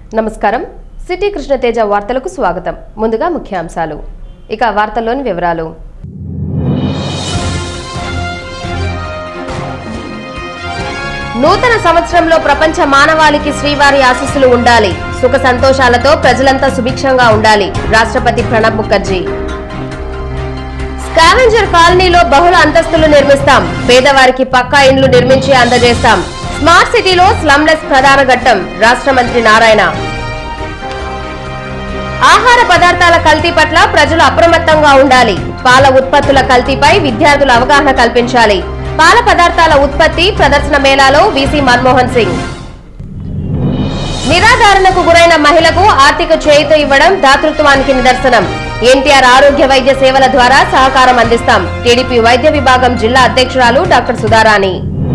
నమస్కారం సిటీ కృష్ణతేజ వార్తలకు స్వాగతం ముందుగా ముఖ్యాంశాలు ఇక వార్తల్లోని వివరాలు నూతన సంవత్సరంలో ప్రపంచ మానవాళికి శ్రీవారి ఆశీస్సులు ఉండాలి సుఖ సంతోషాలతో ప్రజలంతా సుభిక్షంగా ఉండాలి రాష్ట్రపతి ప్రణబ్ ముఖర్జీ స్కావెంజర్ కాలనీలో బహుళ అంతస్తులు నిర్మిస్తాం పేదవారికి పక్కా ఇండ్లు నిర్మించి అందజేస్తాం స్మార్ట్ సిటీలో స్లమ్లెస్ ప్రధాన ఘట్టం రాష్ట్ర మంత్రి నారాయణ ఆహార పదార్థాల కల్తీ పట్ల ప్రజలు అప్రమత్తంగా ఉండాలి పాల ఉత్పత్తుల కల్తీపై విద్యార్థులు అవగాహన కల్పించాలి పాల పదార్థాల ఉత్పత్తి ప్రదర్శన మేళాలో వీసీ మన్మోహన్ సింగ్ నిరాధారణకు గురైన మహిళకు ఆర్థిక చేయూత ఇవ్వడం దాతృత్వానికి నిదర్శనం ఎన్టీఆర్ ఆరోగ్య వైద్య సేవల ద్వారా సహకారం అందిస్తాం టీడీపీ వైద్య విభాగం జిల్లా అధ్యక్షురాలు డాక్టర్ సుధారాణి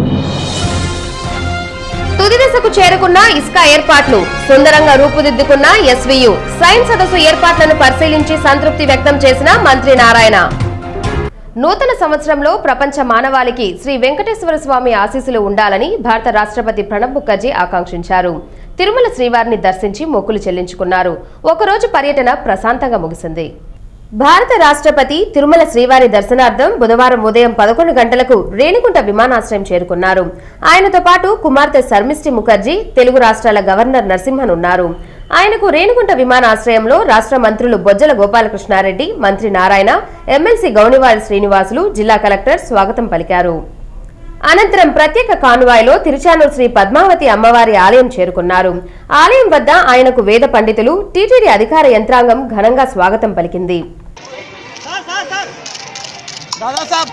తుది దశకు చేరుకున్న ఇస్కా ఏర్పాట్లు సుందరంగా రూపుదిద్దుకున్న ఎస్వీయు సైన్స్ సదస్సు ఏర్పాట్లను పరిశీలించి సంతృప్తి వ్యక్తం చేసిన మంత్రి నారాయణ నూతన సంవత్సరంలో ప్రపంచ మానవాళికి శ్రీ వెంకటేశ్వర స్వామి ఆశీస్సులు ఉండాలని భారత రాష్ట్రపతి ప్రణబ్ ముఖర్జీ ఆకాంక్షించారు తిరుమల శ్రీవారిని దర్శించి మొక్కులు చెల్లించుకున్నారు ఒకరోజు పర్యటన ప్రశాంతంగా ముగిసింది భారత రాష్ట్రపతి తిరుమల శ్రీవారి దర్శనార్థం బుధవారం ఉదయం పదకొండు గంటలకు రేణిగుంట విమానాశ్రయం చేరుకున్నారు ఆయనతో పాటు కుమార్తె శర్మిష్టి ముఖర్జీ తెలుగు రాష్ట్రాల గవర్నర్ నరసింహన్ ఉన్నారు ఆయనకు రేణిగుంట విమానాశ్రయంలో రాష్ట్ర మంత్రులు బొజ్జల గోపాలకృష్ణారెడ్డి మంత్రి నారాయణ ఎమ్మెల్సీ గౌనివారి శ్రీనివాసులు జిల్లా కలెక్టర్ స్వాగతం పలికారు అనంతరం ప్రత్యేక కాన్వాయ్లో తిరుచానూరు శ్రీ పద్మావతి అమ్మవారి ఆలయం చేరుకున్నారు ఆలయం వద్ద ఆయనకు వేద పండితులు టీటీడీ అధికార యంత్రాంగం ఘనంగా స్వాగతం పలికింది सर सर सर दादा साहब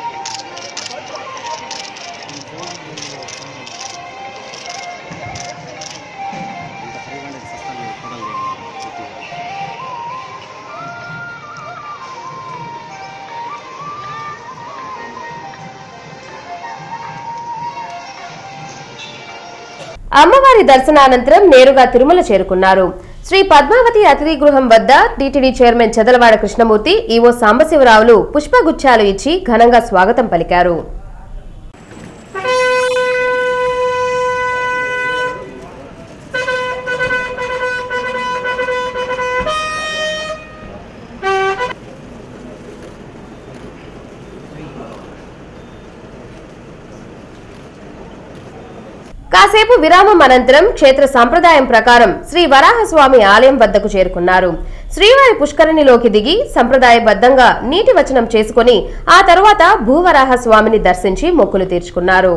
అమ్మవారి దర్శనానంతరం నేరుగా తిరుమల చేరుకున్నారు శ్రీ పద్మావతి అతిథి గృహం వద్ద TTD chairman Chadalavada Krishnamurthy EO సాంబశివరావులు పుష్పగుచ్చాలు ఇచ్చి ఘనంగా స్వాగతం పలికారు కాసేపు విరామం అనంతరం క్షేత్ర సంప్రదాయం ప్రకారం శ్రీ వరాహస్వామి ఆలయం వద్దకు చేరుకున్నారు శ్రీవారి పుష్కరిణిలోకి దిగి సంప్రదాయబద్ధంగా నీటి వచనం చేసుకుని ఆ తరువాత భూవరాహ స్వామిని దర్శించి మొక్కులు తీర్చుకున్నారు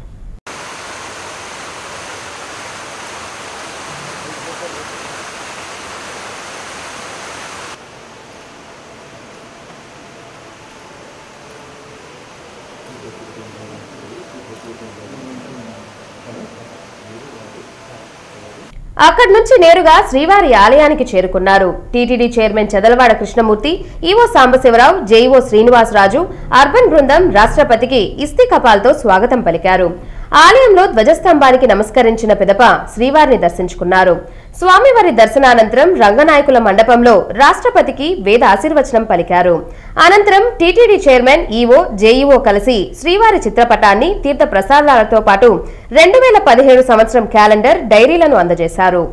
అక్కడి నుంచి నేరుగా శ్రీవారి ఆలయానికి చేరుకున్నారు TTD chairman Chadalavada Krishnamurthy EO Sambasivarao JEO Srinivasaraju urban బృందం రాష్ట్రపతికి ఇస్తి కపాల్తో స్వాగతం పలికారు ఆలయంలో ధ్వజస్తంభానికి నమస్కరించిన పిదప శ్రీవారిని దర్శించుకున్నారు స్వామివారి దర్శనానంతరం రంగనాయకుల మండపంలో రాష్ట్రపతికి వేద ఆశీర్వచనం పలికారు అనంతరం టీటీడీ చైర్మన్ ఈవో జేఈఓ కలిసి శ్రీవారి చిత్రపటాన్ని తీర్థ ప్రసాదాలతో పాటు రెండు వేల పదిహేడు సంవత్సరం క్యాలెండర్ డైరీలను అందజేశారు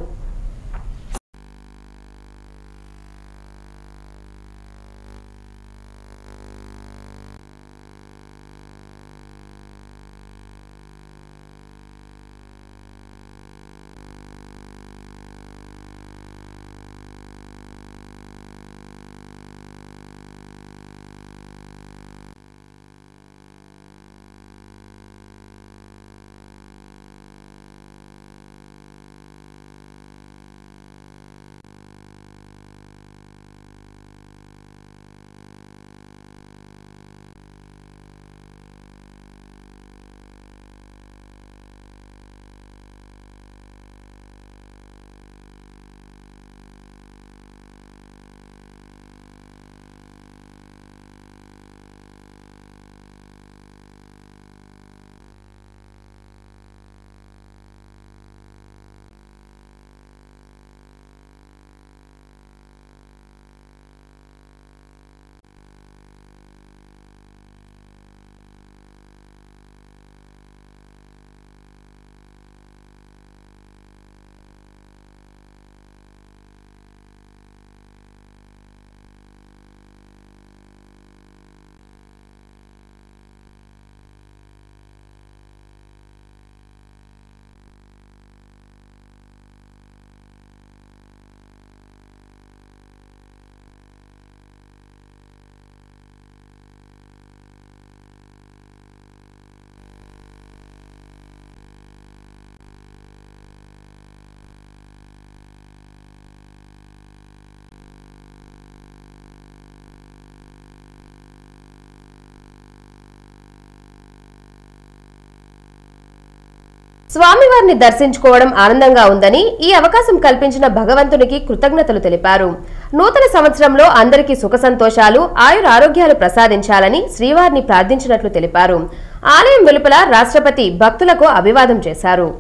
స్వామివారిని దర్శించుకోవడం ఆనందంగా ఉందని ఈ అవకాశం కల్పించిన భగవంతునికి కృతజ్ఞతలు తెలిపారు నూతన సంవత్సరంలో అందరికీ సుఖ సంతోషాలు ఆయుర ఆరోగ్యాలు ప్రసాదించాలని శ్రీవారిని ప్రార్థించినట్లు తెలిపారు ఆలయం వెలుపల రాష్ట్రపతి భక్తులకు అభివాదం చేశారు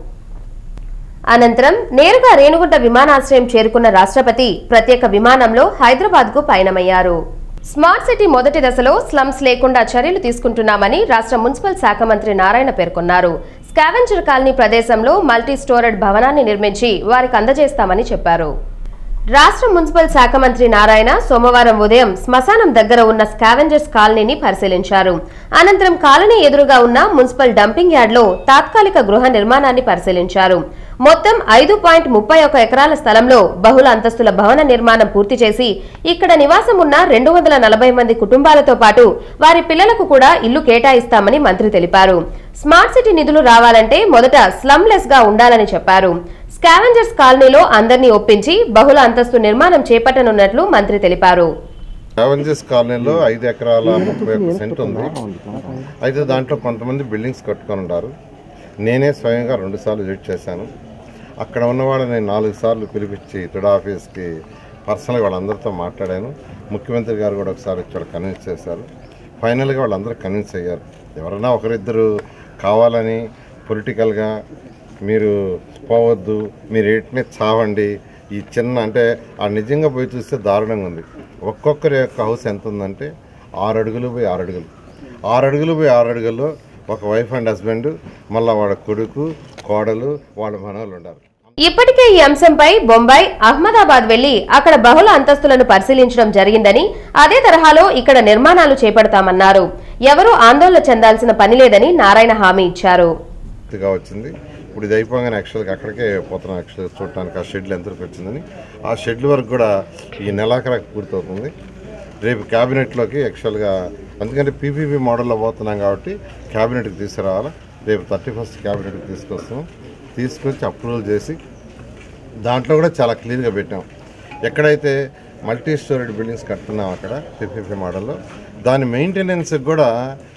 అనంతరం నేరుగా రేణుగుంట విమానాశ్రయం చేరుకున్న రాష్ట్రపతి ప్రత్యేక విమానంలో హైదరాబాద్ కు పయనమయ్యారు స్మార్ట్ సిటీ మొదటి దశలో స్లమ్స్ లేకుండా చర్యలు తీసుకుంటున్నామని రాష్ట్ర మున్సిపల్ శాఖ మంత్రి నారాయణ పేర్కొన్నారు స్కావెంజర్ కాలనీ ప్రదేశంలో మల్టీ స్టోరేడ్ భవనాన్ని నిర్మించి వారికి అందజేస్తామని చెప్పారు రాష్ట్ర మున్సిపల్ శాఖ మంత్రి నారాయణ సోమవారం ఉదయం శ్మశానం దగ్గర ఉన్న స్కావెంజర్స్ కాలనీని పరిశీలించారు అనంతరం కాలనీ ఎదురుగా ఉన్న మున్సిపల్ డంపింగ్ యార్డ్లో తాత్కాలిక గృహ నిర్మాణాన్ని పరిశీలించారు మొత్తం ఐదు పాయింట్ ముప్పై ఒక ఎకరాల స్థలంలో బహుళ అంతస్తుల భవన నిర్మాణం పూర్తి చేసి ఇక్కడ నివాసం ఉన్న రెండు వందల నలభై మంది కుటుంబాలతో పాటు వారి పిల్లలకు కూడా ఇల్లు కేటాయిస్తామని మంత్రి తెలిపారు స్మార్ట్ సిటీ నిధులు రావాలంటే మొదట స్లమ్లెస్ గా ఉండాలని చెప్పారు స్కావెంజర్స్ కాలనీలో అందరినీ ఒప్పించి బహుళ అంతస్తు నిర్మాణం చేపట్టనున్నట్లు మంత్రి తెలిపారు అవెంజర్స్ కాలనీలో ఐదు ఎకరాల ముప్పై ఒక్క సెంట్ ఉంది అయితే దాంట్లో కొంతమంది బిల్డింగ్స్ కట్టుకొని ఉన్నారు నేనే స్వయంగా రెండుసార్లు విజిట్ చేశాను అక్కడ ఉన్న వాళ్ళని నేను నాలుగు సార్లు పిలిపించి తుడా ఆఫీస్కి పర్సనల్గా వాళ్ళందరితో మాట్లాడాను ముఖ్యమంత్రి గారు కూడా ఒకసారి వచ్చి వాళ్ళు కన్విన్స్ చేశారు ఫైనల్గా వాళ్ళందరూ కన్విన్స్ అయ్యారు ఎవరైనా ఒకరిద్దరు కావాలని పొలిటికల్గా మీరు పోవద్దు మీరు ఏటినే చావండి ఈ చిన్న అంటే ఆ నిజంగా పోయి చూస్తే దారుణంగా ఉంది ఒక్కొక్కరి యొక్క హౌస్ ఎంత ఉందంటే ఆరు అడుగులు పోయి ఆరు అడుగులు ఆరు అడుగులు పోయి ఆరు అడుగుల్లో ఒక వైఫ్ అండ్ హస్బెండ్ మళ్ళీ వాళ్ళ కొడుకు కోడలు వాళ్ళ మనవాళ్ళు ఉన్నారు ఇప్పటికే ఈ అంశంపై బొంబాయి అహ్మదాబాద్ వెళ్లి అక్కడ బహుళ అంతస్తులను పరిశీలించడం జరిగిందని అదే తరహాలో ఇక్కడ నిర్మాణాలు చేపడతామన్నారు ఎవరూ ఆందోళన చెందాల్సిన పని లేదని నారాయణ హామీ ఇచ్చారు గా వచ్చింది ఇప్పుడు ఇది అయిపోగానే యాక్చువల్గా అక్కడికే పోతున్నాం యాక్చువల్గా చూడటానికి ఆ షెడ్లు ఎంతవరకు వచ్చిందని ఆ షెడ్ల వరకు కూడా ఈ నెలాఖరాకు పూర్తవుతుంది రేపు క్యాబినెట్లోకి యాక్చువల్గా ఎందుకంటే పీపీపీ మోడల్లో పోతున్నాం కాబట్టి క్యాబినెట్కి తీసుకురావాలి రేపు థర్టీ ఫస్ట్ క్యాబినెట్కి తీసుకొస్తాం తీసుకొచ్చి అప్రూవల్ చేసి దాంట్లో కూడా చాలా క్లియర్గా పెట్టాం ఎక్కడైతే మల్టీ స్టోరేడ్ బిల్డింగ్స్ కట్టున్నాం అక్కడ పీపీపీ మోడల్లో దాని మెయింటెనెన్స్కి కూడా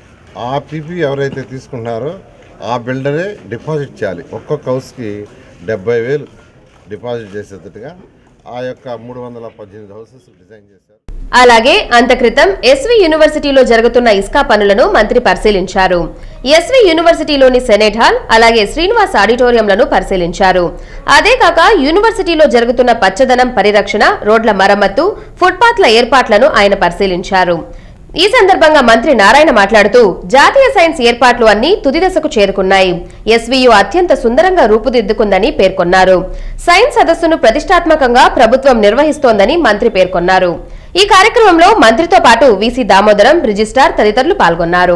ఆ పీపీ ఎవరైతే తీసుకుంటున్నారో ఆ బిల్డరే డిపాజిట్ చేయాలి ఒక్కొక్క హౌస్కి డెబ్బై వేలు డిపాజిట్ చేసేటట్టుగా ఆ యొక్క మూడు వందల పద్దెనిమిది హౌసెస్ డిజైన్ చేశారు అలాగే అంతక్రితం ఎస్వి యూనివర్సిటీలో జరుగుతున్న ఇస్కా పనులను మంత్రి పరిశీలించారు ఎస్వి యూనివర్సిటీలోని సెనేట్ హాల్ అలాగే శ్రీనివాస్ ఆడిటోరియంలను పరిశీలించారు అదే కాక యూనివర్సిటీలో జరుగుతున్న పచ్చదనం పరిరక్షణ రోడ్ల మరమ్మత్తు ఫుట్పాత్ల ఏర్పాట్లను ఆయన పరిశీలించారు ఈ సందర్భంగా మంత్రి నారాయణ మాట్లాడుతూ జాతీయ సైన్స్ ఏర్పాట్లు అన్ని తుది దశకు చేరుకున్నాయి ఎస్వీయు అత్యంత సుందరంగా రూపుదిద్దుకుందని పేర్కొన్నారు సైన్స్ సదస్సును ప్రతిష్టాత్మకంగా ప్రభుత్వం నిర్వహిస్తోందని మంత్రి పేర్కొన్నారు ఈ కార్యక్రమంలో మంత్రితో పాటు వీసీ దామోదరం రిజిస్ట్రార్ తదితరులు పాల్గొన్నారు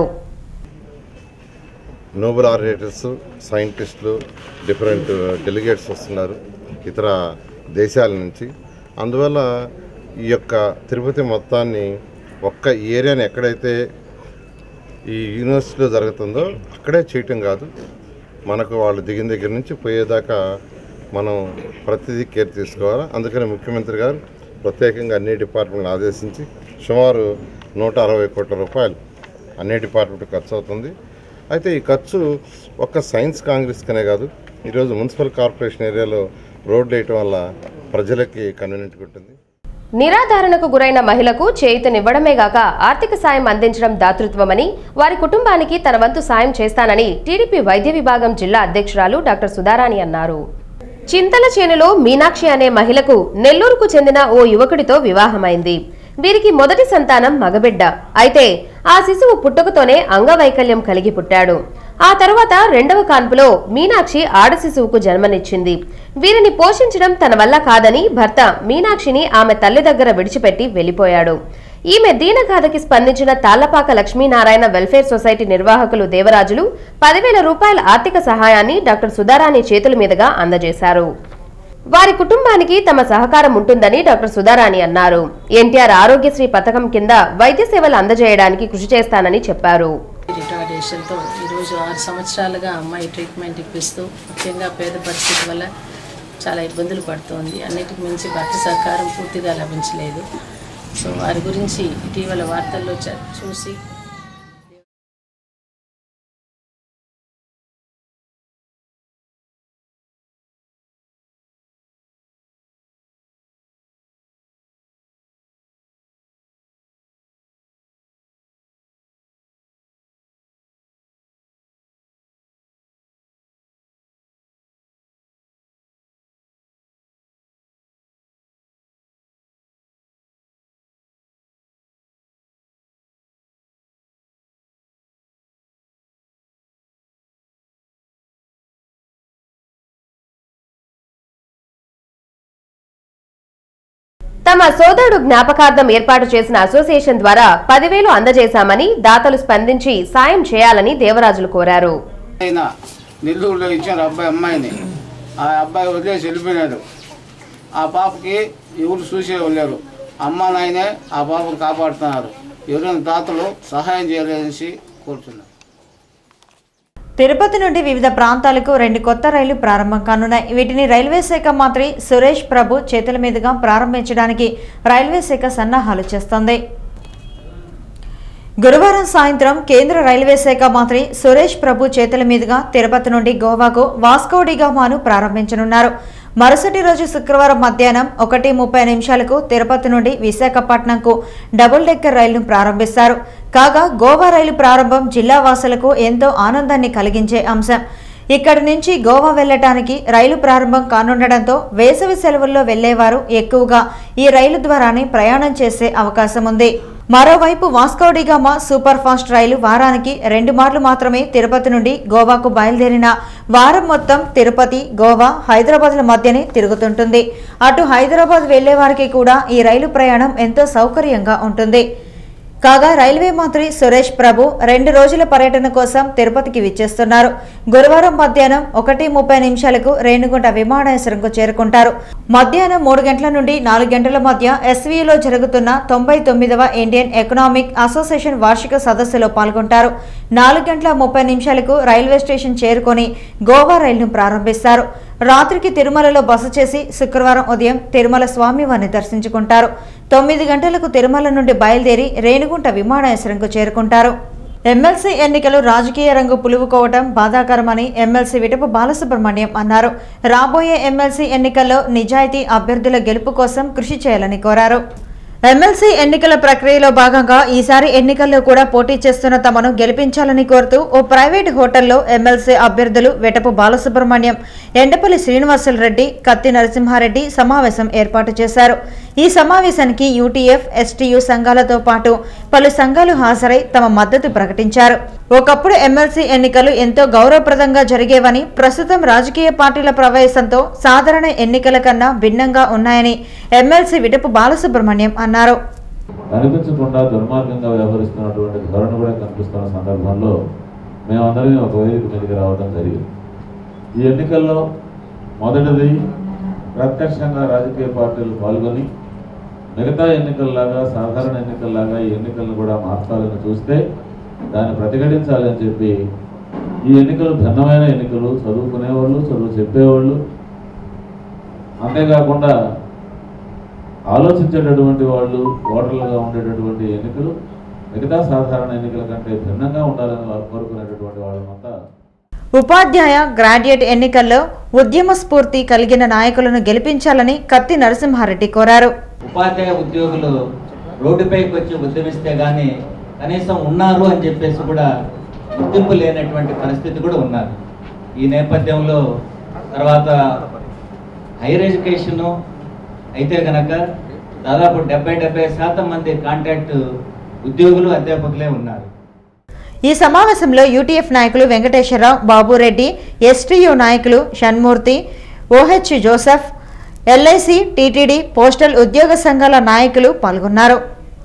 నోబెల్ ఆర్డినేటర్స్ సైంటిస్టులు డిఫరెంట్ డెలిగేట్స్ వస్తున్నారు ఇతర దేశాల నుంచి అందువల్ల ఈ యొక్క తిరుపతి మొత్తాన్ని ఒక్క ఏరియాని ఎక్కడైతే ఈ యూనివర్సిటీలో జరుగుతుందో అక్కడే చేయటం కాదు మనకు వాళ్ళు దిగిన దగ్గర నుంచి పోయేదాకా మనం ప్రతిదీ కేర్ తీసుకోవాలి అందుకని ముఖ్యమంత్రి గారు ప్రత్యేకంగా అన్ని డిపార్ట్మెంట్లు ఆదేశించి సుమారు నూట అరవై కోట్ల రూపాయలు అన్ని డిపార్ట్మెంట్ ఖర్చు అవుతుంది అయితే ఈ ఖర్చు ఒక్క సైన్స్ కాంగ్రెస్కనే కాదు ఈరోజు మున్సిపల్ కార్పొరేషన్ ఏరియాలో రోడ్లు వేయటం వల్ల ప్రజలకి కన్వీనియంట్గా ఉంటుంది నిరాధారణకు గురైన మహిళకు చేయుతనివ్వడమే గాక ఆర్థిక సాయం అందించడం దాతృత్వమని వారి కుటుంబానికి తన వంతు సాయం చేస్తానని టీడీపీ వైద్య విభాగం జిల్లా అధ్యక్షురాలు డాక్టర్ సుధారాణి అన్నారు చింతల చేనులో మీనాక్షి అనే మహిళకు నెల్లూరుకు చెందిన ఓ యువకుడితో వివాహమైంది వీరికి మొదటి సంతానం మగబిడ్డ అయితే ఆ శిశువు పుట్టుకతోనే అంగవైకల్యం కలిగి పుట్టాడు ఆ తరువాత రెండవ కాన్పులో మీనాక్షి ఆడ శిశువుకు జన్మనిచ్చింది వీరిని పోషించడం తన వల్ల కాదని భర్త మీనాక్షిని ఆమె తల్లి దగ్గర విడిచిపెట్టి వెళ్లిపోయాడు ఈమె దీనగాథకి స్పందించిన తాళ్లపాక లక్ష్మీనారాయణ వెల్ఫేర్ సొసైటీ నిర్వాహకులు దేవరాజులు పదివేల రూపాయల ఆర్థిక సహాయాన్ని డాక్టర్ సుధారాణి చేతుల మీదుగా అందజేశారు వారి కుటుంబానికి తమ సహకారం ఉంటుందని డాక్టర్ సుధారాణి అన్నారు ఎన్టీఆర్ ఆరోగ్యశ్రీ పథకం కింద వైద్య సేవలు అందజేయడానికి కృషి చేస్తానని చెప్పారు రిటార్డేషన్తో ఈరోజు ఆరు సంవత్సరాలుగా అమ్మాయి ట్రీట్మెంట్ ఇప్పిస్తూ ముఖ్యంగా పేద పరిస్థితి వల్ల చాలా ఇబ్బందులు పడుతోంది అన్నిటికి మించి భర్త సహకారం పూర్తిగా లభించలేదు సో వారి గురించి ఇటీవల వార్తల్లో చ- చూసి తమ సోదరుడు జ్ఞాపకార్థం ఏర్పాటు చేసిన అసోసియేషన్ ద్వారా పదివేలు అందజేశామని దాతలు స్పందించి సాయం చేయాలని దేవరాజులు కోరారు ఆయన నెల్లూరులో ఇచ్చారు అబ్బాయి అమ్మాయిని ఆ అబ్బాయి వదిలేసి వెళ్ళిపోయినాడు ఆ పాపకి ఎవరు చూసే వెళ్ళారు అమ్మ నాయనే ఆ పాపను కాపాడుతున్నారు ఎవరైనా దాతలు సహాయం చేయలేదనేసి కోరుతున్నారు తిరుపతి నుండి వివిధ ప్రాంతాలకు రెండు కొత్త రైళ్లు ప్రారంభం కానున్నాయి వీటిని రైల్వే శాఖ మంత్రి సురేష్ ప్రభు చేతుల మీదుగా ప్రారంభించడానికి రైల్వే శాఖ సన్నాహాలు చేస్తోంది గురువారం సాయంత్రం కేంద్ర రైల్వే శాఖ మంత్రి సురేష్ ప్రభు చేతుల మీదుగా తిరుపతి నుండి గోవాకు వాస్కోడిగామాను ప్రారంభించనున్నారు మరుసటి రోజు శుక్రవారం మధ్యాహ్నం ఒకటి ముప్పై నిమిషాలకు తిరుపతి నుండి విశాఖపట్నంకు డబుల్ డెక్కర్ రైలును ప్రారంభిస్తారు కాగా గోవా రైలు ప్రారంభం జిల్లా వాసులకు ఎంతో ఆనందాన్ని కలిగించే అంశం ఇక్కడి నుంచి గోవా వెళ్లటానికి రైలు ప్రారంభం కానుండటంతో వేసవి సెలవుల్లో వెళ్లేవారు ఎక్కువగా ఈ రైలు ద్వారానే ప్రయాణం చేసే అవకాశం ఉంది మరోవైపు వాస్కోడిగామా సూపర్ ఫాస్ట్ రైలు వారానికి రెండు మార్లు మాత్రమే తిరుపతి నుండి గోవాకు బయలుదేరిన వారం మొత్తం తిరుపతి గోవా హైదరాబాద్ల మధ్యనే తిరుగుతుంటుంది అటు హైదరాబాద్ వెళ్లే వారికి కూడా ఈ రైలు ప్రయాణం ఎంతో సౌకర్యంగా ఉంటుంది కాగా రైల్వే మంత్రి సురేష్ ప్రభు రెండు రోజుల పర్యటన కోసం తిరుపతికి విచ్చేస్తున్నారు గురువారం మధ్యాహ్నం ఒకటి ముప్పై నిమిషాలకు రేణుగుంట విమానాశ్రయంకు చేరుకుంటారు మధ్యాహ్నం మూడు గంటల నుండి నాలుగు గంటల మధ్య ఎస్వీలో జరుగుతున్న తొంభై తొమ్మిదవ ఇండియన్ ఎకనామిక్ అసోసియేషన్ వార్షిక సదస్సులో పాల్గొంటారు నాలుగు గంటల ముప్పై నిమిషాలకు రైల్వే స్టేషన్ చేరుకొని గోవా రైలును ప్రారంభిస్తారు రాత్రికి తిరుమలలో బస చేసి శుక్రవారం ఉదయం తిరుమల స్వామివారిని దర్శించుకుంటారు తొమ్మిది గంటలకు తిరుమల నుండి బయలుదేరి రేణుగుంట విమానాశ్రయంకు చేరుకుంటారు ఎమ్మెల్సీ ఎన్నికలు రాజకీయ రంగు పులువుకోవటం బాధాకరమని ఎమ్మెల్సీ విటపు బాలసుబ్రహ్మణ్యం అన్నారు రాబోయే ఎమ్మెల్సీ ఎన్నికల్లో నిజాయితీ అభ్యర్థుల గెలుపు కోసం కృషి చేయాలని కోరారు ఎమ్మెల్సీ ఎన్నికల ప్రక్రియలో భాగంగా ఈసారి ఎన్నికల్లో కూడా పోటీ చేస్తున్న తమను గెలిపించాలని కోరుతూ ఓ ప్రైవేట్ హోటల్లో ఎమ్మెల్సీ అభ్యర్థులు వెటపు బాలసుబ్రహ్మణ్యం ఎండపల్లి శ్రీనివాసులు రెడ్డి కత్తి నరసింహారెడ్డి సమావేశం ఏర్పాటు చేశారు ఈ సమావేశానికి యూటీఎఫ్ ఎస్టీయూ సంఘాలతో పాటు పలు సంఘాలు హాజరై తమ మద్దతు ప్రకటించారు ఒకప్పుడు ఎమ్మెల్సీ ఎన్నికలు ఎంతో గౌరవప్రదంగా జరిగేవని ప్రస్తుతం రాజకీయ పార్టీల ప్రవేశంతో సాధారణ ఎన్నికల కన్నా భిన్నంగా ఉన్నాయని ఎమ్మెల్సీ విటపు బాలసుబ్రహ్మణ్యం అన్నారు కనిపించకుండా దుర్మార్గంగా వ్యవహరిస్తున్నటువంటి ధోరణి కూడా కనిపిస్తున్న సందర్భంలో మేమందరం ఒక వేదిక మీదకి రావడం జరిగింది ఈ ఎన్నికల్లో మొదటిది ప్రత్యక్షంగా రాజకీయ పార్టీలు పాల్గొని మిగతా ఎన్నికల్లాగా సాధారణ ఎన్నికల్లాగా ఈ ఎన్నికలను కూడా మార్చాలని చూస్తే దాన్ని ప్రతిఘటించాలని చెప్పి ఈ ఎన్నికలు భిన్నమైన ఎన్నికలు చదువుకునేవాళ్ళు చదువు చెప్పేవాళ్ళు అంతేకాకుండా ఆలోచించేటటువంటి వాళ్ళు ఓటర్లుగా ఉండేటటువంటి ఎన్నికలు మిగతా సాధారణ ఎన్నికల కంటే భిన్నంగా ఉండాలని వారు కోరుకునేటటువంటి వాళ్ళమంతా ఉపాధ్యాయ గ్రాడ్యుయేట్ ఎన్నికల్లో ఉద్యమ స్ఫూర్తి కలిగిన నాయకులను గెలిపించాలని కత్తి నరసింహారెడ్డి కోరారు ఉపాధ్యాయ ఉద్యోగులు రోడ్డుపైకి వచ్చి ఉద్యమిస్తే కానీ కనీసం ఉన్నారు అని చెప్పేసి కూడా గుర్తింపు లేనటువంటి పరిస్థితి కూడా ఉన్నారు ఈ నేపథ్యంలో తర్వాత హైయర్ ఎడ్యుకేషను అయితే కనుక దాదాపు డెబ్బై డెబ్బై శాతం మంది కాంట్రాక్ట్ ఉద్యోగులు అధ్యాపకులే ఉన్నారు ఈ సమావేశంలో యూటీఎఫ్ నాయకులు వెంకటేశ్వరరావు బాబురెడ్డి ఎస్టీయూ నాయకులు Shanmurthy OH Joseph LIC TTD postal ఉద్యోగ సంఘాల నాయకులు పాల్గొన్నారు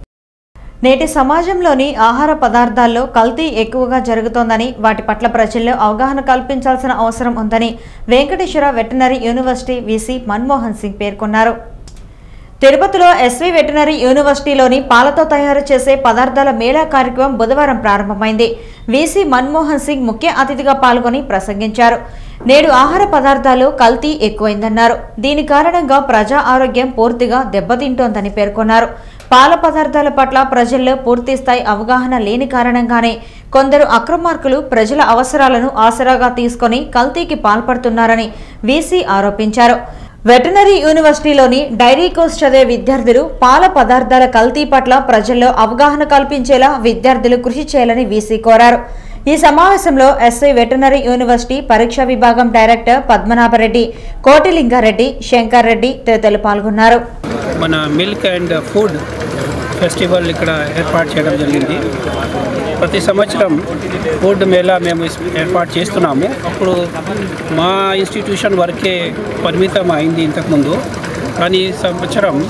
నేటి సమాజంలోని ఆహార పదార్థాల్లో కల్తీ ఎక్కువగా జరుగుతోందని వాటి పట్ల ప్రజల్లో అవగాహన కల్పించాల్సిన అవసరం ఉందని Venkateswara veterinary university VC Manmohan Singh పేర్కొన్నారు తిరుపతిలో ఎస్వి వెటనరీ యూనివర్సిటీలోని పాలతో తయారు చేసే పదార్థాల మేళా కార్యక్రమం బుధవారం ప్రారంభమైంది వీసీ మన్మోహన్ సింగ్ ముఖ్య అతిథిగా పాల్గొని ప్రసంగించారు నేడు ఆహార పదార్థాలు కల్తీ ఎక్కువైందన్నారు దీని కారణంగా ప్రజా ఆరోగ్యం పూర్తిగా దెబ్బతింటోందని పేర్కొన్నారు పాల పదార్థాల పట్ల ప్రజల్లో పూర్తి స్థాయి అవగాహన లేని కారణంగానే కొందరు అక్రమార్కులు ప్రజల అవసరాలను ఆసరాగా తీసుకొని కల్తీకి పాల్పడుతున్నారని వీసీ ఆరోపించారు వెటనరీ యూనివర్సిటీలోని డైరీ కోర్స్ చదివే విద్యార్థులు పాల పదార్థాల కల్తీ పట్ల ప్రజల్లో అవగాహన కల్పించేలా విద్యార్థులు కృషి చేయాలని వీసీ కోరారు ఈ సమావేశంలో ఎస్ఐ వెటనరీ యూనివర్సిటీ పరీక్షా విభాగం డైరెక్టర్ పద్మనాభరెడ్డి కోటిలింగారెడ్డి శంకర్ రెడ్డి తదితరులు పాల్గొన్నారు మన మిల్క్ అండ్ ఫుడ్ ఫెస్టివల్ ఇక్కడ ఏర్పాటు చేయడం జరిగింది ప్రతి సంవత్సరం ఫుడ్ మేళా మేము ఇస్- ఏర్పాటు చేస్తున్నాము అప్పుడు మా ఇన్స్టిట్యూషన్ వరకే పరిమితం అయింది ఇంతకుముందు కానీ ఈ సంవత్సరం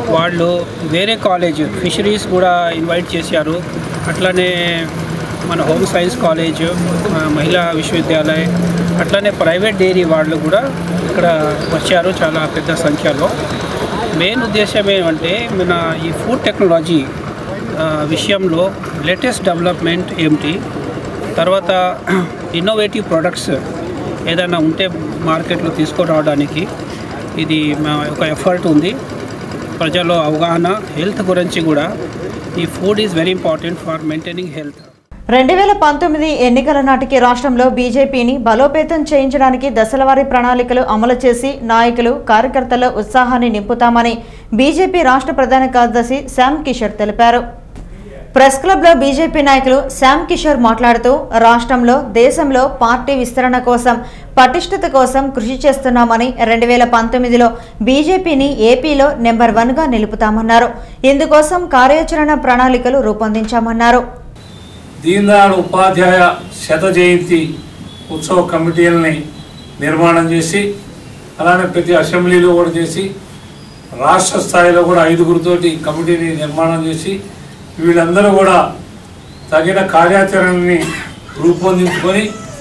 వాళ్ళు వేరే కాలేజ్ ఫిషరీస్ కూడా ఇన్వైట్ చేశారు అట్లానే మన హోమ్ సైన్స్ కాలేజ్ ఆ, మహిళా విశ్వవిద్యాలయం అట్లానే ప్రైవేట్ డైరీ వాళ్ళు కూడా ఇక్కడ వచ్చారు చాలా పెద్ద సంఖ్యలో మెయిన్ ఉద్దేశం ఏమంటే మన ఈ ఫుడ్ టెక్నాలజీ ఆ, విషయంలో లేటెస్ట్ డెవలప్మెంట్ ఏమిటి తర్వాత ఇన్నోవేటివ్ ప్రొడక్ట్స్ ఏదైనా ఉంటే మార్కెట్లో తీసుకురావడానికి ఇది మా ఒక ఎఫర్ట్ ఉంది ప్రజల్లో అవగాహన హెల్త్ గురించి కూడా ఈ food is very important for maintaining health రెండు వేల పంతొమ్మిది ఎన్నికల నాటికి రాష్ట్రంలో బీజేపీని బలోపేతం చేయించడానికి దశలవారీ ప్రణాళికలు అమలు చేసి నాయకులు కార్యకర్తల ఉత్సాహాన్ని నింపుతామని బీజేపీ రాష్ట్ర ప్రధాన కార్యదర్శి శ్యామ్ కిషోర్ తెలిపారు ప్రెస్ క్లబ్లో బీజేపీ నాయకులు శ్యామ్ కిషోర్ మాట్లాడుతూ రాష్ట్రంలో దేశంలో పార్టీ విస్తరణ కోసం పటిష్టత కోసం కృషి చేస్తున్నామని రెండు వేల పంతొమ్మిదిలో బీజేపీని ఏపీలో నెంబర్ వన్గా నిలుపుతామన్నారు ఇందుకోసం కార్యాచరణ ప్రణాళికలు రూపొందించామన్నారు దీన్ దయాళ్ ఉపాధ్యాయ శత జయంతి ఉత్సవ కమిటీలని నిర్మాణం చేసి అలానే ప్రతి అసెంబ్లీలో కూడా చేసి రాష్ట్ర స్థాయిలో కూడా ఐదుగురితోటి కమిటీని నిర్మాణం చేసి వీళ్ళందరూ కూడా తగిన కార్యాచరణని రూపొందించుకొని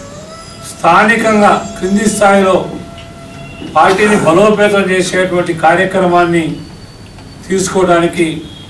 స్థానికంగా క్రింది స్థాయిలో పార్టీని బలోపేతం చేసేటువంటి కార్యక్రమాన్ని తీసుకోవడానికి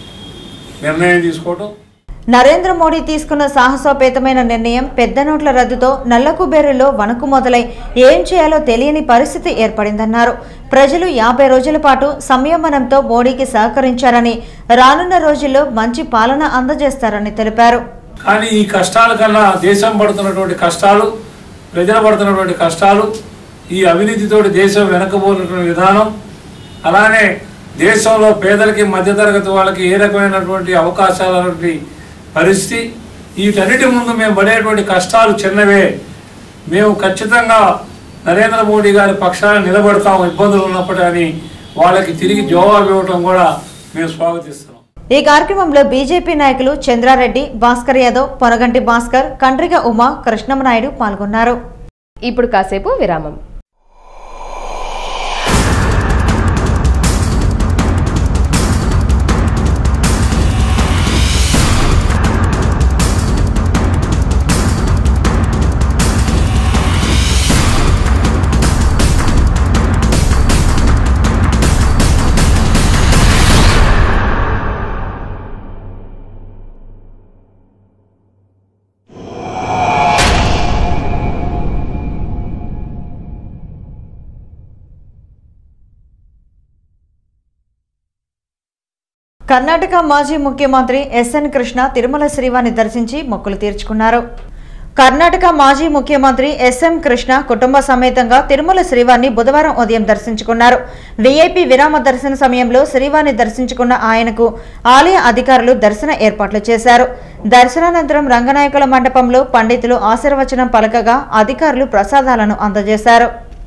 నిర్ణయం తీసుకోవడం నరేంద్ర మోడీ తీసుకున్న సాహసోపేతమైన నిర్ణయం పెద్ద నోట్ల రద్దుతో నల్లకుబేరులో వణుకు మొదలై ఏం చేయాలో తెలియని పరిస్థితి ఏర్పడిందన్నారు ప్రజలు యాభై రోజుల పాటు సంయమనంతో మోడీకి సహకరించారని రానున్న రోజుల్లో మంచి పాలన అందజేస్తారని తెలిపారు కానీ ఈ కష్టాల కన్నా దేశం పడుతున్నటువంటి కష్టాలు ప్రజలు పడుతున్నటువంటి కష్టాలు ఈ అవినీతితోటి దేశం వెనకబోతున్నటువంటి విధానం అలానే దేశంలో పేదలకి మధ్యతరగతి వాళ్ళకి ఏ రకమైనటువంటి అవకాశాలు అనేటువంటి పరిస్థితి వీటన్నిటి ముందు మేము పడేటువంటి కష్టాలు చిన్నవే మేము ఖచ్చితంగా నరేంద్ర మోడీ గారి పక్షాన నిలబడతాం ఇబ్బందులు ఉన్నప్పటికీ అని వాళ్ళకి తిరిగి జవాబు ఇవ్వటం కూడా మేము స్వాగతిస్తున్నాం ఈ కార్యక్రమంలో బీజేపీ నాయకులు చంద్రారెడ్డి భాస్కర్ యాదవ్ పొనగంటి భాస్కర్ కండ్రిగ ఉమా కృష్ణమనాయుడు పాల్గొన్నారు ఇప్పుడు కాసేపు విరామం కర్ణాటక మాజీ ముఖ్యమంత్రి ఎస్ఎన్ కృష్ణ తిరుమల శ్రీవారిని దర్శించి మొక్కులు తీర్చుకున్నారు కర్ణాటక మాజీ ముఖ్యమంత్రి ఎస్ఎం కృష్ణ కుటుంబ సమేతంగా తిరుమల శ్రీవారిని బుధవారం ఉదయం దర్శించుకున్నారు వీఐపీ విరామ దర్శన సమయంలో శ్రీవారిని దర్శించుకున్న ఆయనకు ఆలయ అధికారులు దర్శన ఏర్పాట్లు చేశారు దర్శనానంతరం రంగనాయకుల మండపంలో పండితులు ఆశీర్వచనం పలకగా అధికారులు ప్రసాదాలను అందజేశారు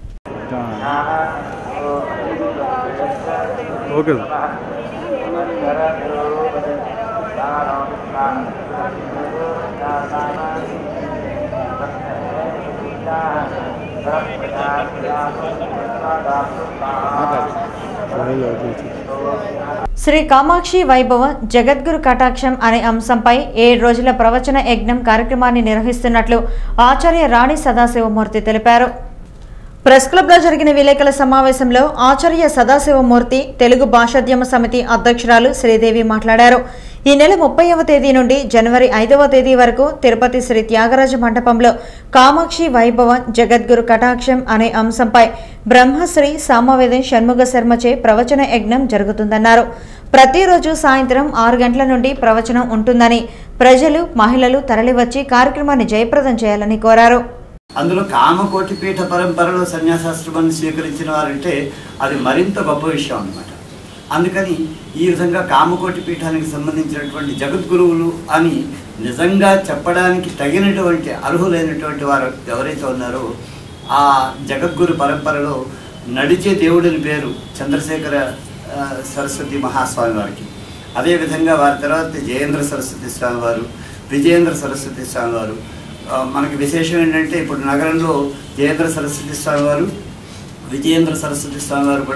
శ్రీ కామాక్షి వైభవం జగద్గురు కటాక్షం అనే అంశంపై ఏడు రోజుల ప్రవచన యజ్ఞం కార్యక్రమాన్ని నిర్వహిస్తున్నట్లు ఆచార్య రాణి సదాశివమూర్తి తెలిపారు ప్రెస్ క్లబ్లో జరిగిన విలేకరుల సమావేశంలో ఆచార్య సదాశివమూర్తి తెలుగు భాషాధ్యమ సమితి అధ్యక్షురాలు శ్రీదేవి మాట్లాడారు ఈ నెల ముప్పైవ తేదీ నుండి జనవరి ఐదవ తేదీ వరకు తిరుపతి శ్రీ త్యాగరాజ మండపంలో కామాక్షి వైభవం జగద్గురు కటాక్షం అనే అంశంపై బ్రహ్మశ్రీ సామవేదం షణ్ముగ శర్మచే ప్రవచన యజ్ఞం జరుగుతుందన్నారు ప్రతిరోజు సాయంత్రం ఆరు గంటల నుండి ప్రవచనం ఉంటుందని ప్రజలు మహిళలు తరలివచ్చి కార్యక్రమాన్ని జయప్రదం చేయాలని కోరారు అందులో కామకోటి పీఠ పరంపరలో సన్యాసాశ్రమాన్ని స్వీకరించిన వారంటే అది మరింత గొప్ప విషయం అన్నమాట అందుకని ఈ విధంగా కామకోటి పీఠానికి సంబంధించినటువంటి జగద్గురువులు అని నిజంగా చెప్పడానికి తగినటువంటి అర్హులైనటువంటి వారు ఎవరైతే ఉన్నారో ఆ జగద్గురు పరంపరలో నడిచే దేవుడిని పేరు చంద్రశేఖర ఆ, సరస్వతి మహాస్వామి వారికి అదేవిధంగా వారి తర్వాత జయేంద్ర సరస్వతి స్వామి వారు విజయేంద్ర సరస్వతి స్వామి వారు ఆ, మనకి విశేషం ఏంటంటే ఇప్పుడు నగరంలో జయేంద్ర సరస్వతి స్వామి వారు విజయేంద్ర సరస్వతి స్వామి వారు కూడా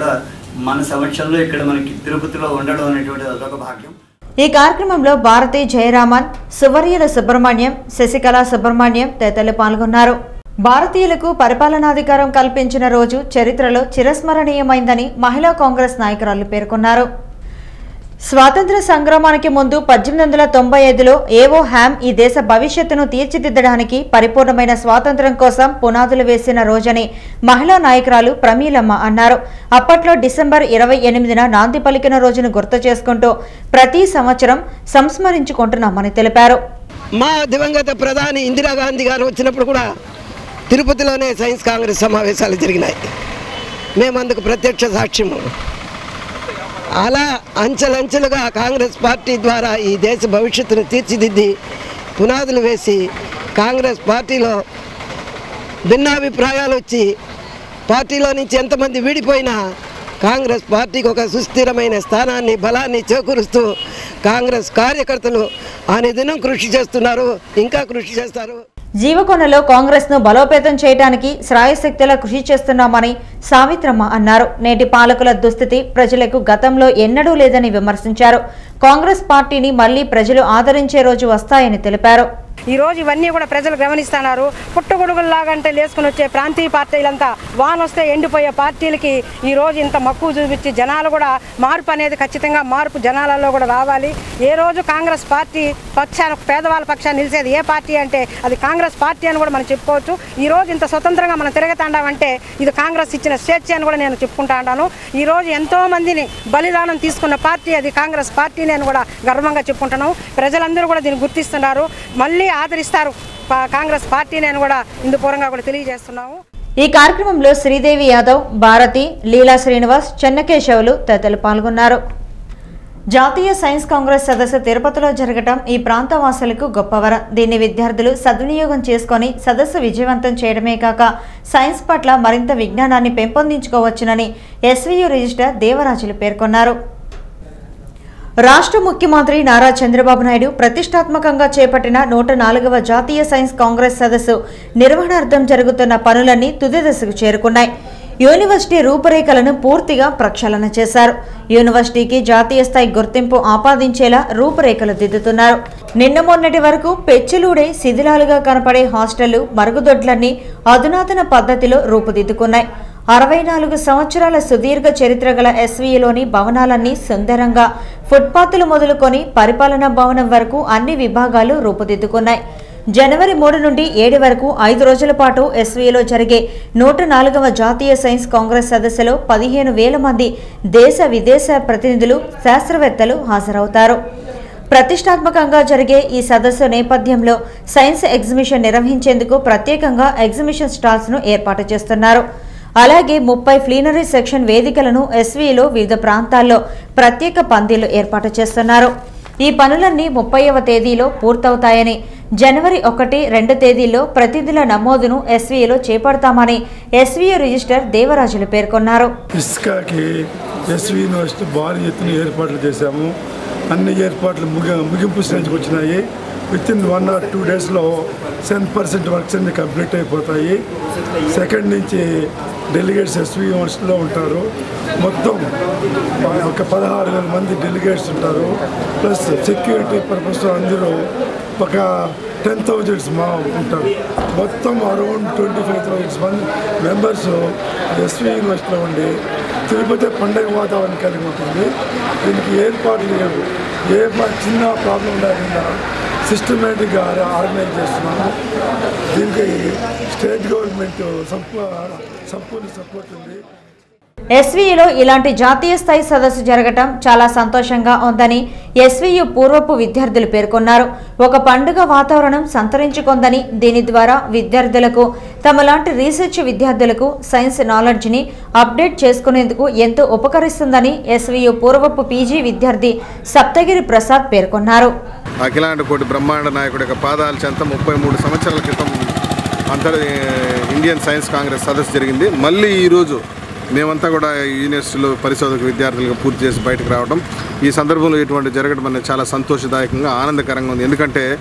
మన సమక్షంలో ఇక్కడ మనకి తిరుపతిలో ఉండడం అనేటువంటిది అదొక భాగ్యం ఈ కార్యక్రమంలో భారతి జయరామన్ సువర్యుల సుబ్రహ్మణ్యం శశికళ సుబ్రహ్మణ్యం తదితరులు పాల్గొన్నారు భారతీయులకు పరిపాలనాధికారం కల్పించిన రోజు చరిత్రలో చిరస్మరణీయమైందని మహిళా కాంగ్రెస్ నాయకురాలు పేర్కొన్నారు స్వాతంత్ర సంగ్రామానికి ముందు పద్దెనిమిది వందల తొంభై ఐదులో ఏవో హ్యామ్ ఈ దేశ భవిష్యత్తును తీర్చిదిద్దడానికి పరిపూర్ణమైన స్వాతంత్ర్యం కోసం పునాదులు వేసిన రోజని మహిళా నాయకురాలు ప్రమీలమ్మ అన్నారు అప్పట్లో డిసెంబర్ ఇరవై ఎనిమిదిన నాంది పలికిన రోజును గుర్తు చేసుకుంటూ ప్రతి సంవత్సరం సంస్మరించుకుంటున్నామని తెలిపారు మా దివంగత ప్రధాని ఇందిరాగాంధీ గారు వచ్చినప్పుడు కూడా తిరుపతిలోనే సైన్స్ కాంగ్రెస్ సమావేశాలు జరిగినాయి మేము అందుకు ప్రత్యక్ష సాక్ష్యము అలా అంచెలంచెలుగా కాంగ్రెస్ పార్టీ ద్వారా ఈ దేశ భవిష్యత్తును తీర్చిదిద్ది పునాదులు వేసి కాంగ్రెస్ పార్టీలో భిన్నాభిప్రాయాలు వచ్చి పార్టీలో నుంచి ఎంతమంది విడిపోయినా కాంగ్రెస్ పార్టీకి ఒక సుస్థిరమైన స్థానాన్ని బలాన్ని చేకూరుస్తూ కాంగ్రెస్ కార్యకర్తలు దినం కృషి చేస్తున్నారు ఇంకా కృషి చేస్తారు జీవకొండలో కాంగ్రెస్ ను బలోపేతం చేయడానికి శ్రాయశక్తిలా కృషి చేస్తున్నామని సావిత్రమ్మ అన్నారు నేటి పాలకుల దుస్థితి ప్రజలకు గతంలో ఎన్నడూ లేదని విమర్శించారు కాంగ్రెస్ పార్టీని మళ్లీ ప్రజలు ఆదరించే రోజు వస్తాయని తెలిపారు ఈ రోజు ఇవన్నీ కూడా ప్రజలు గమనిస్తున్నారు పుట్టగొడుగుల్లాగంటే లేసుకుని వచ్చే ప్రాంతీయ పార్టీలంతా వాన వస్తే ఎండిపోయే పార్టీలకి ఈ రోజు ఇంత మక్కువ చూపించి జనాలు కూడా మార్పు అనేది ఖచ్చితంగా మార్పు జనాలలో కూడా రావాలి ఏ రోజు కాంగ్రెస్ పార్టీ పక్షాన పేదవాళ్ళ పక్షాన్ని నిలిచేది ఏ పార్టీ అంటే అది కాంగ్రెస్ పార్టీ అని కూడా మనం చెప్పుకోవచ్చు ఈ రోజు ఇంత స్వతంత్రంగా మనం తిరగతాండామంటే ఇది కాంగ్రెస్ ఇచ్చిన స్వేచ్ఛ అని కూడా నేను చెప్పుకుంటా ఉంటాను ఈ రోజు ఎంతో మందిని బలిదానం తీసుకున్న పార్టీ అది కాంగ్రెస్ పార్టీ నేను కూడా గర్వంగా చెప్పుకుంటున్నాను ప్రజలందరూ కూడా దీన్ని గుర్తిస్తున్నారు మళ్ళీ ఆదరిస్తారు పా- కాంగ్రెస్ పార్టీని అని కూడా ఇందుపూర్వంగా కూడా తెలియజేస్తున్నాము ఈ కార్యక్రమంలో శ్రీదేవి యాదవ్ భారతి లీలా శ్రీనివాస్ చెన్నకేశవులు తదితరులు పాల్గొన్నారు జాతీయ సైన్స్ కాంగ్రెస్ సదస్సు తిరుపతిలో జరగటం ఈ ప్రాంత వాసులకు గొప్పవరం దీన్ని విద్యార్థులు సద్వినియోగం చేసుకొని సదస్సు విజయవంతం చేయడమే కాక సైన్స్ పట్ల మరింత విజ్ఞానాన్ని పెంపొందించుకోవచ్చునని ఎస్వీయు రిజిస్టర్ దేవరాజులు పేర్కొన్నారు రాష్ట్ర ముఖ్యమంత్రి నారా చంద్రబాబు నాయుడు ప్రతిష్టాత్మకంగా చేపట్టిన నూట నాలుగవ జాతీయ సైన్స్ కాంగ్రెస్ సదస్సు నిర్వహణార్థం జరుగుతున్న పనులన్నీ తుది దశకు చేరుకున్నాయి యూనివర్సిటీ రూపురేఖలను పూర్తిగా ప్రక్షాళన చేశారు యూనివర్సిటీకి జాతీయ స్థాయి గుర్తింపు ఆపాదించేలా రూపురేఖలు దిద్దుతున్నారు నిన్న మొన్నటి వరకు పెచ్చులూడే శిథిలాలుగా కనపడే హాస్టళ్లు మరుగుదొడ్లన్నీ అధునాతన పద్ధతిలో రూపుదిద్దుకున్నాయి అరవై నాలుగు సంవత్సరాల సుదీర్ఘ చరిత్ర గల ఎస్వీలోని భవనాలన్నీ సుందరంగా ఫుట్పాత్లు మొదలుకొని పరిపాలనా భవనం వరకు అన్ని విభాగాలు రూపుదిద్దుకున్నాయి జనవరి మూడు నుండి ఏడు వరకు ఐదు రోజుల పాటు ఎస్వీలో జరిగే నూట నాలుగవ జాతీయ సైన్స్ కాంగ్రెస్ సదస్సులో పదిహేను వేల మంది దేశ విదేశ ప్రతినిధులు శాస్త్రవేత్తలు హాజరవుతారు ప్రతిష్టాత్మకంగా జరిగే ఈ సదస్సు నేపథ్యంలో సైన్స్ ఎగ్జిబిషన్ నిర్వహించేందుకు ప్రత్యేకంగా ఎగ్జిబిషన్ స్టాల్స్ ను ఏర్పాటు చేస్తున్నారు అలాగే ముప్పై ఫ్లీనరీ సెక్షన్ వేదికలను ఎస్వీలో వివిధ ప్రాంతాల్లో ప్రత్యేక పందిళ్లు ఏర్పాటు చేస్తున్నారు ఈ పనులన్నీ ముప్పైవ తేదీలో పూర్తవుతాయని జనవరి ఒకటి రెండు తేదీల్లో ప్రతినిధుల నమోదును ఎస్వీలో చేపడతామని ఎస్వీయు రిజిస్టర్ దేవరాజులు పేర్కొన్నారు ఇస్కాకి ఎస్వి యూనివర్సిటీ భారీ ఎత్తున ఏర్పాట్లు చేశాము అన్ని ఏర్పాట్లు ముగి ముగింపు స్టేజ్కి వచ్చినాయి with in one or two డేస్లో సెవెన్ పర్సెంట్ వర్క్స్ అన్ని కంప్లీట్ అయిపోతాయి సెకండ్ నుంచి డెలిగేట్స్ ఎస్వి యూనివర్సిటీలో ఉంటారు మొత్తం ఒక పదహారు వేల మంది డెలిగేట్స్ ఉంటారు ప్లస్ సెక్యూరిటీ పర్పస్ అందరూ ఒక టెన్ థౌజండ్స్ మా ఉంటారు మొత్తం అరౌండ్ ట్వంటీ ఫైవ్ థౌజండ్స్ మంది మెంబర్స్ ఎస్వి యూనివర్సిటీలో ఉండి తిరుపతి పండగ వాతావరణం కలిగి ఉంటుంది దీనికి ఏర్పాట్లు లేవు ఏ మా- చిన్న ప్రాబ్లం లేకుండా సిస్టమేటిక్గా ఆర్గనైజ్ చేస్తున్నాము దీనికి స్టేట్ గవర్నమెంట్ సంపూ సంపూర్ణ సపోర్ట్ ఉంది ఎస్వీయులో ఇలాంటి జాతీయ స్థాయి సదస్సు జరగటం చాలా సంతోషంగా ఉందని ఎస్వీయు పూర్వపు విద్యార్థులు పేర్కొన్నారు ఒక పండుగ వాతావరణం సంతరించుకుందని దీని ద్వారా విద్యార్థులకు తమలాంటి రీసెర్చ్ విద్యార్థులకు సైన్స్ నాలెడ్జ్ని అప్డేట్ చేసుకునేందుకు ఎంతో ఉపకరిస్తుందని ఎస్వీయు పూర్వపు పీజీ విద్యార్థి సప్తగిరి ప్రసాద్ పేర్కొన్నారు అఖిలాండ కోటి బ్రహ్మాండ నాయకుడి యొక్క పాదాల చెంత ముప్పై మూడు సంవత్సరాల క్రితం అంతర్ ఇండియన్ సైన్స్ కాంగ్రెస్ సదస్సు జరిగింది మళ్ళీ ఈరోజు మేమంతా కూడా యూనివర్సిటీలో పరిశోధక విద్యార్థులుగా పూర్తి చేసి బయటకు రావడం ఈ సందర్భంలో ఇటువంటి జరగడం అనేది చాలా సంతోషదాయకంగా ఆనందకరంగా ఉంది ఎందుకంటే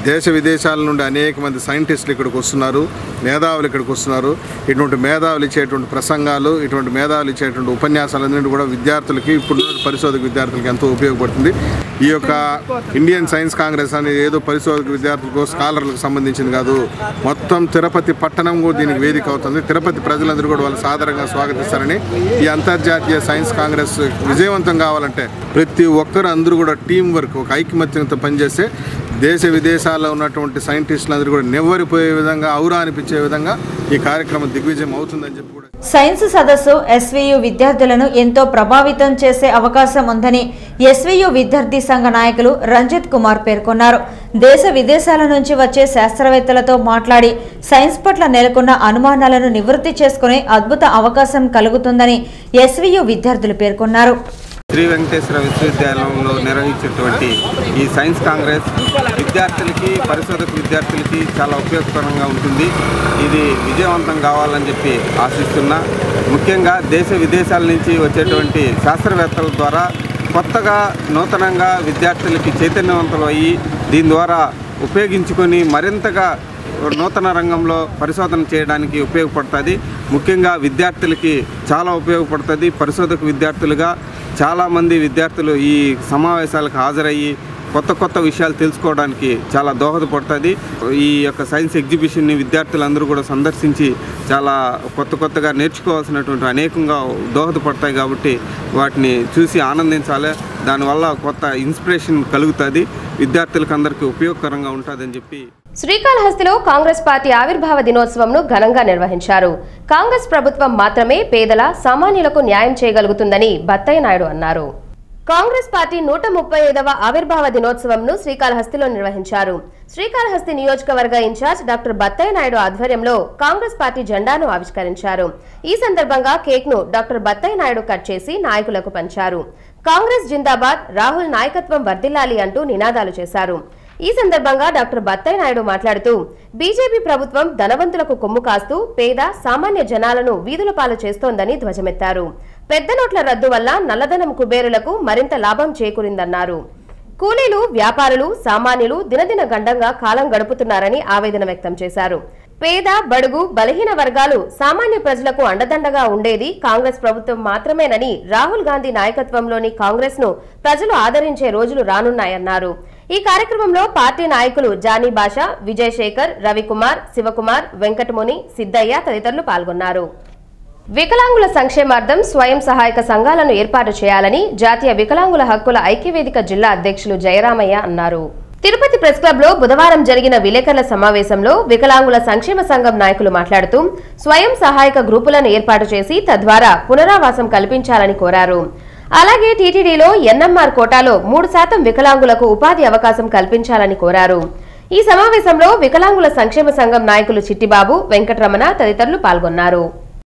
దేశ విదేశాల నుండి అనేక మంది సైంటిస్టులు ఇక్కడికి వస్తున్నారు మేధావులు ఇక్కడికి వస్తున్నారు ఇటువంటి మేధావులు ఇచ్చేటువంటి ప్రసంగాలు ఇటువంటి మేధావులు ఇచ్చేటువంటి ఉపన్యాసాలన్నింటి కూడా విద్యార్థులకి ఇప్పుడు పరిశోధక విద్యార్థులకి ఎంతో ఉపయోగపడుతుంది ఈ యొక్క ఇండియన్ సైన్స్ కాంగ్రెస్ అనేది ఏదో పరిశోధక విద్యార్థులకు స్కాలర్లకు సంబంధించింది కాదు మొత్తం తిరుపతి పట్టణం కూడా దీనికి వేదిక అవుతుంది తిరుపతి ప్రజలందరూ కూడా వాళ్ళు సాదరంగా స్వాగతిస్తారని ఈ అంతర్జాతీయ సైన్స్ కాంగ్రెస్ విజయవంతం కావాలంటే ప్రతి ఒక్కరు అందరూ కూడా టీం వర్క్ ఒక ఐకమత్యంతో పనిచేస్తే దేశ విదేశాల్లో ఉన్నటువంటి సైంటిస్టులు అందరూ కూడా నెవ్వరిపోయే విధంగా ఔరా అనిపించే విధంగా ఈ కార్యక్రమం దిగ్విజయం అవుతుందని చెప్పి కూడా సైన్స్ సదస్సు ఎస్వీయు విద్యార్థులను ఎంతో ప్రభావితం చేసే అవకాశం ఉందని ఎస్వీయు విద్యార్థి సంఘ నాయకులు రంజిత్ కుమార్ పేర్కొన్నారు దేశ విదేశాల నుంచి వచ్చే శాస్త్రవేత్తలతో మాట్లాడి సైన్స్ పట్ల నెలకొన్న అనుమానాలను నివృత్తి చేసుకునే అద్భుత అవకాశం కలుగుతుందని ఎస్వీయు విద్యార్థులు పేర్కొన్నారు శ్రీ వెంకటేశ్వర విశ్వవిద్యాలయంలో నిర్వహించేటువంటి ఈ సైన్స్ కాంగ్రెస్ విద్యార్థులకి పరిశోధక విద్యార్థులకి చాలా ఉపయోగకరంగా ఉంటుంది ఇది విజయవంతం కావాలని చెప్పి ఆశిస్తున్నా ముఖ్యంగా దేశ విదేశాల నుంచి వచ్చేటువంటి శాస్త్రవేత్తల ద్వారా కొత్తగా నూతనంగా విద్యార్థులకి చైతన్యవంతులు అయ్యి దీని ద్వారా ఉపయోగించుకొని మరింతగా నూతన రంగంలో పరిశోధన చేయడానికి ఉపయోగపడుతుంది ముఖ్యంగా విద్యార్థులకి చాలా ఉపయోగపడుతుంది పరిశోధక విద్యార్థులుగా చాలామంది విద్యార్థులు ఈ సమావేశాలకు హాజరయ్యి కొత్త కొత్త విషయాలు తెలుసుకోవడానికి చాలా దోహదపడుతుంది ఈ యొక్క సైన్స్ ఎగ్జిబిషన్ని విద్యార్థులందరూ కూడా సందర్శించి చాలా కొత్త కొత్తగా నేర్చుకోవాల్సినటువంటి అనేకంగా దోహదపడతాయి కాబట్టి వాటిని చూసి ఆనందించాలి దానివల్ల కొత్త ఇన్స్పిరేషన్ కలుగుతుంది విద్యార్థులకు అందరికీ ఉపయోగకరంగా ఉంటుందని చెప్పి శ్రీకాళహస్తిలో కాంగ్రెస్ పార్టీ ఆవిర్భావ దినోత్సవంను ఘనంగా నిర్వహించారు కాంగ్రెస్ ప్రభుత్వం మాత్రమే పేదల సామాన్యులకు న్యాయం చేయగలుగుతుందని బత్తయ్య నాయుడు అన్నారు కాంగ్రెస్ పార్టీ నూట ముప్పై ఐదవ ఆవిర్భావ దినోత్సవంను శ్రీకాళహస్తిలో నిర్వహించారు శ్రీకాళహస్తి నియోజకవర్గ ఇన్ఛార్జ్ డాక్టర్ బత్తయ్య నాయుడు ఆధ్వర్యంలో కాంగ్రెస్ పార్టీ జెండాను ఆవిష్కరించారు ఈ సందర్భంగా కేక్ ను డాక్టర్ బత్తయ్య నాయుడు కట్ చేసి నాయకులకు పంచారు కాంగ్రెస్ జిందాబాద్ రాహుల్ నాయకత్వం వర్ధిల్లాలి అంటూ నినాదాలు చేశారు ఈ సందర్భంగా డాక్టర్ బత్తయ్య నాయుడు మాట్లాడుతూ బీజేపీ ప్రభుత్వం ధనవంతులకు కొమ్ము కాస్తూ పేద సామాన్య జనాలను వీధుల పాలు చేస్తోందని ధ్వజమెత్తారు పెద్ద నోట్ల రద్దు వల్ల నల్లధనం కుబేరులకు మరింత లాభం చేకూరిందన్నారు కూలీలు వ్యాపారులు సామాన్యులు దినదిన గండంగా కాలం గడుపుతున్నారని ఆవేదన వ్యక్తం చేశారు పేద బడుగు బలహీన వర్గాలు సామాన్య ప్రజలకు అండదండగా ఉండేది కాంగ్రెస్ ప్రభుత్వం మాత్రమేనని రాహుల్ గాంధీ నాయకత్వంలోని కాంగ్రెస్ ను ప్రజలు ఆదరించే రోజులు రానున్నాయన్నారు ఈ కార్యక్రమంలో పార్టీ నాయకులు జానీ బాషా విజయ్ శేఖర్ రవికుమార్ శివకుమార్ వెంకటముని సిద్దయ్య తదితరులు పాల్గొన్నారు వికలాంగుల సంక్షేమార్థం స్వయం సహాయక సంఘాలను ఏర్పాటు చేయాలని జాతీయ వికలాంగుల హక్కుల ఐక్యవేదిక జిల్లా అధ్యక్షులు జయరామయ్య అన్నారు తిరుపతి ప్రెస్ క్లబ్ లో బుధవారం జరిగిన విలేకరుల సమావేశంలో వికలాంగుల సంక్షేమ సంఘం నాయకులు మాట్లాడుతూ స్వయం సహాయక గ్రూపులను ఏర్పాటు చేసి తద్వారా పునరావాసం కల్పించాలని కోరారు అలాగే టీటీడీలో ఎన్ఎంఆర్ కోటాలో మూడు శాతం వికలాంగులకు ఉపాధి అవకాశం కల్పించాలని కోరారు ఈ సమావేశంలో వికలాంగుల సంక్షేమ సంఘం నాయకులు చిట్టిబాబు వెంకటరమణ తదితరులు పాల్గొన్నారు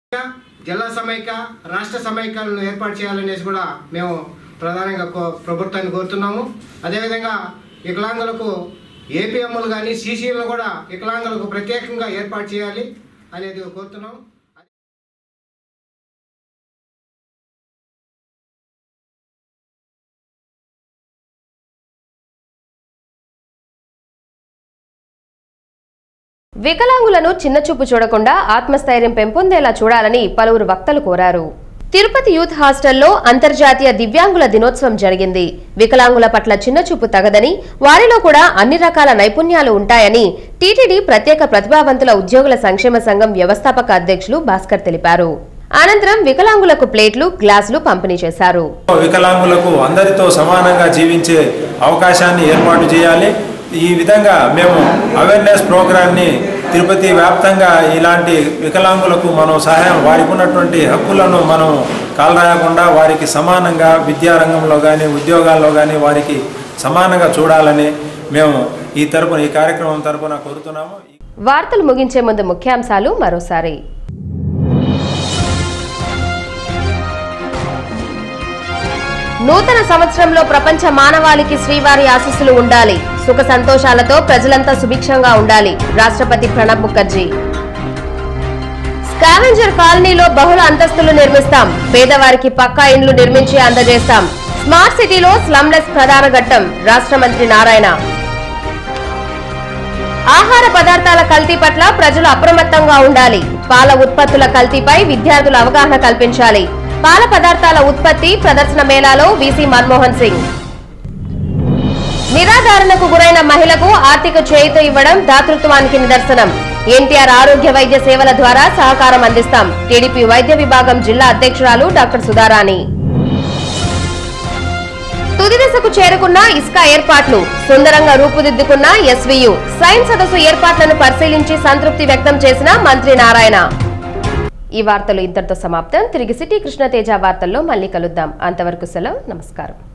జిల్లా సమైక్య రాష్ట్ర సమైక్యాలను ఏర్పాటు చేయాలనేసి కూడా మేము ప్రధానంగా కో- ప్రభుత్వాన్ని కోరుతున్నాము అదేవిధంగా వికలాంగులకు ఏపీఎంలు కానీ సీసీలను కూడా వికలాంగులకు ప్రత్యేకంగా ఏర్పాటు చేయాలి అనేది కోరుతున్నాం వికలాంగులను చిన్నచూపు చూడకుండా ఆత్మస్థైర్యం పెంపొందేలా చూడాలని పలువురు వక్తలు కోరారు తిరుపతి యూత్ హాస్టల్లో అంతర్జాతీయ దివ్యాంగుల దినోత్సవం జరిగింది వికలాంగుల పట్ల చిన్నచూపు తగదని వారిలో కూడా అన్ని రకాల నైపుణ్యాలు ఉంటాయని టీటీడీ ప్రత్యేక ప్రతిభావంతుల ఉద్యోగుల సంక్షేమ సంఘం వ్యవస్థాపక అధ్యక్షులు భాస్కర్ తెలిపారు అనంతరం వికలాంగులకు ప్లేట్లు గ్లాసులు పంపిణీ చేశారు వికలాంగులకు అందరితో సమానంగా జీవించే అవకాశాన్ని ఏర్పాటు చేయాలి ఈ విధంగా మేము అవేర్నెస్ ప్రోగ్రాన్ని తిరుపతి వ్యాప్తంగా ఇలాంటి వికలాంగులకు మనం సహాయం వారికి ఉన్నటువంటి హక్కులను మనం కాలరాయకుండా వారికి సమానంగా విద్యారంగంలో కానీ ఉద్యోగాల్లో కానీ వారికి సమానంగా చూడాలని మేము ఈ తరపున ఈ కార్యక్రమం తరపున కోరుతున్నాము వార్తలు ముగించే ముందు ముఖ్యాంశాలు మరోసారి నూతన సంవత్సరంలో ప్రపంచ మానవాళికి శ్రీవారి ఆశీస్సులు ఉండాలి సుఖ సంతోషాలతో ప్రజలంతా సుభిక్షంగా ఉండాలి రాష్ట్రపతి ప్రణబ్ ముఖర్జీ స్కావెంజర్ కాలనీలో బహుళ అంతస్తులు నిర్మిస్తాం పేదవారికి పక్కా ఇండ్లు నిర్మించి అందజేస్తాం స్మార్ట్ సిటీలో స్లమ్లెస్ ప్రధాన ఘట్టం రాష్ట్ర మంత్రి నారాయణ ఆహార పదార్థాల కల్తీ పట్ల ప్రజలు అప్రమత్తంగా ఉండాలి పాల ఉత్పత్తుల కల్తీపై విద్యార్థులు అవగాహన కల్పించాలి పాల పదార్థాల ఉత్పత్తి ప్రదర్శన మేళాలో వీసీ మన్మోహన్ సింగ్ నిరాధారణకు గురైన మహిళకు ఆర్థిక చేయూత ఇవ్వడం దాతృత్వానికి నిదర్శనం ఎన్టీఆర్ ఆరోగ్య వైద్య సేవల ద్వారా సహకారం అందిస్తాం టీడీపీ వైద్య విభాగం జిల్లా అధ్యక్షురాలు డాక్టర్ సుధారాణి తుది దశకు చేరుకున్న ఇస్కా ఏర్పాట్లు సుందరంగా రూపుదిద్దుకున్న ఎస్వీయు సైన్స్ సదస్సు ఏర్పాట్లను పరిశీలించి సంతృప్తి వ్యక్తం చేసిన మంత్రి నారాయణ ఈ వార్తలు ఇంతటితో సమాప్తం తిరిగి సిటీ కృష్ణతేజ వార్తల్లో మళ్ళీ కలుద్దాం అంతవరకు సెలవు నమస్కారం